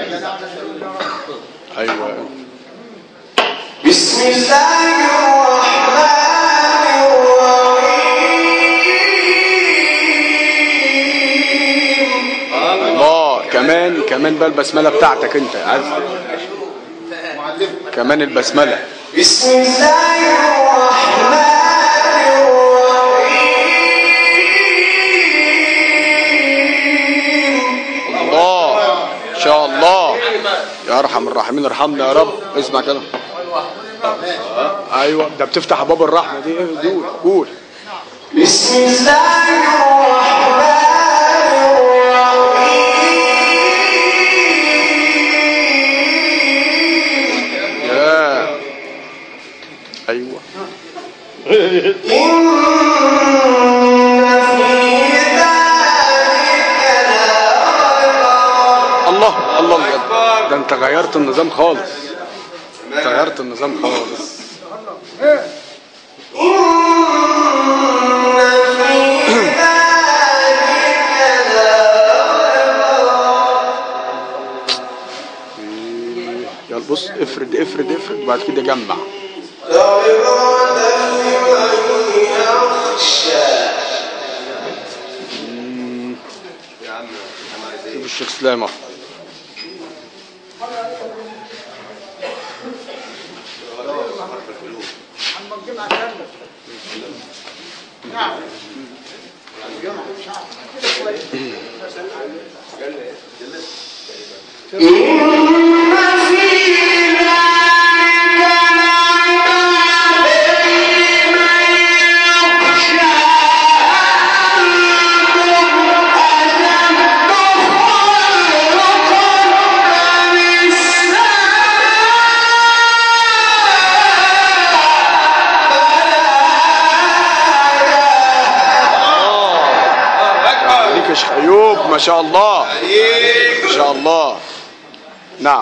ايوه بسم الله الرحمن الرحيم الله كمان كمان بقى البسمله بتاعتك انت يا عز كمان البسمله بسم الله الرحمن الرحيم الله ان شاء الله يا ارحم الراحمين ارحمنا يا رب اسمع كده ايوه ده بتفتح باب الرحمه دي إيه؟ قول قول بسم الله الرحمن الرحيم يا ايوه إن في ذلك الله الله الله ده انت غيرت النظام خالص غيرت النظام خالص يلا بص افرد افرد افرد وبعد كده جمع شوف الشيخ سلام اهو عليك يا شيخ ايوب ما شاء الله ما شاء الله نعم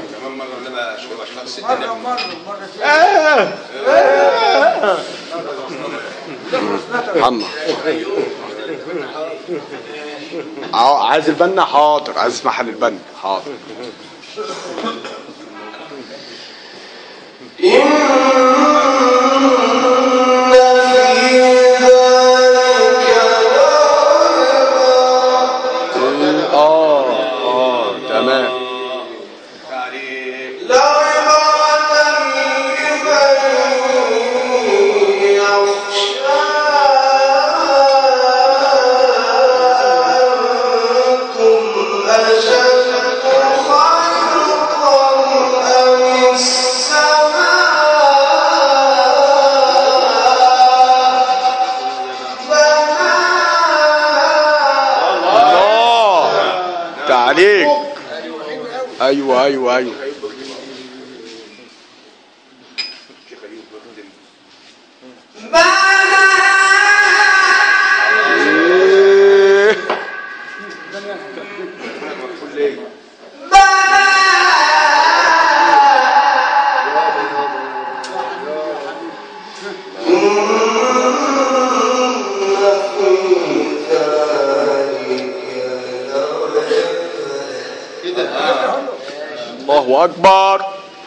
محمد اه عايز البنا حاضر عايز اسمع حل البنا حاضر اه اه تمام الله تعليق ايوه ايوه ايوه إيه. الله اكبر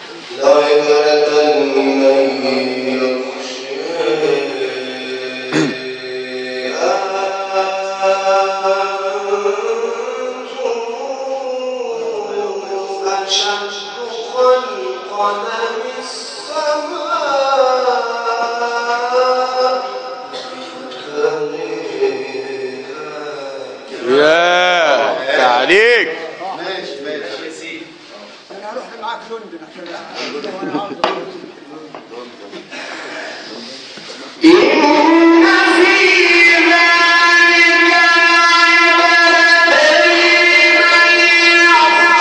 أشد خلقا من السماء يا تعليق انا هروح معاك لندن عشان وانا عاوز إن في ذلك لعبرة لمن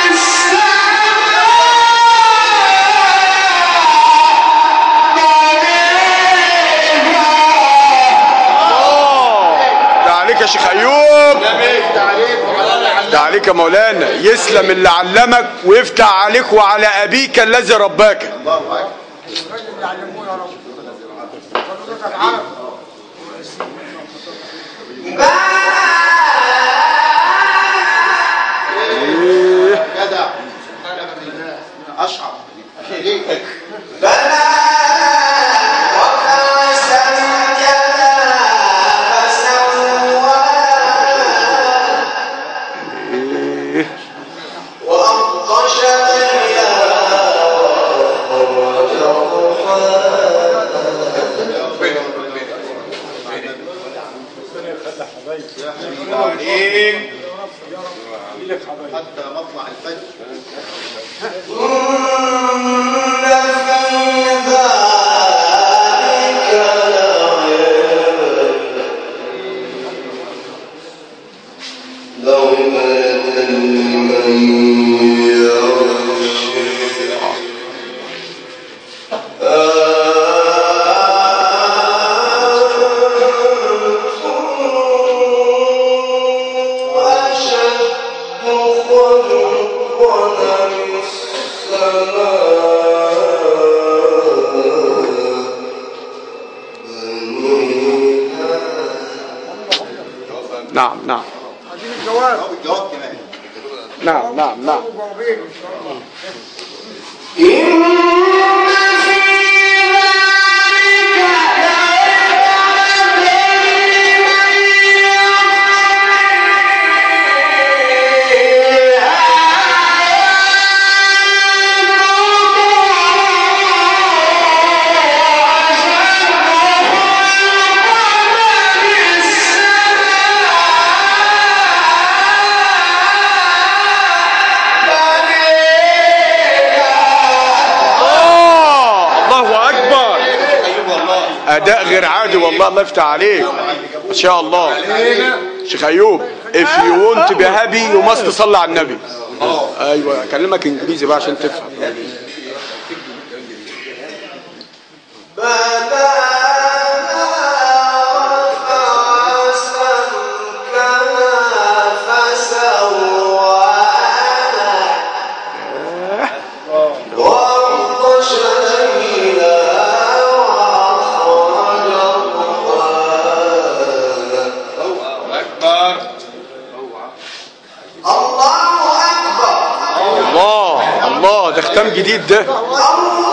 يعلم ده عليك يا مولانا يسلم اللي علمك ويفتح عليك وعلى ابيك الذي رباك الراجل اللي علموه يا رب حضرتك عارف جدع اشعر ليك وأغطش عليم حتى مطلع الفجر نعم نعم عايزين الجواب جواب الجواب كمان نعم نعم نعم جوابين ان شاء الله الله الله اكبر ايوب والله اداء غير عادي والله الله يفتح عليك ما شاء الله شيخ ايوب if you want to be happy you must تصلي على النبي ايوه اكلمك انجليزي بقى عشان تفهم اكبر الله الله ده ختام جديد ده الله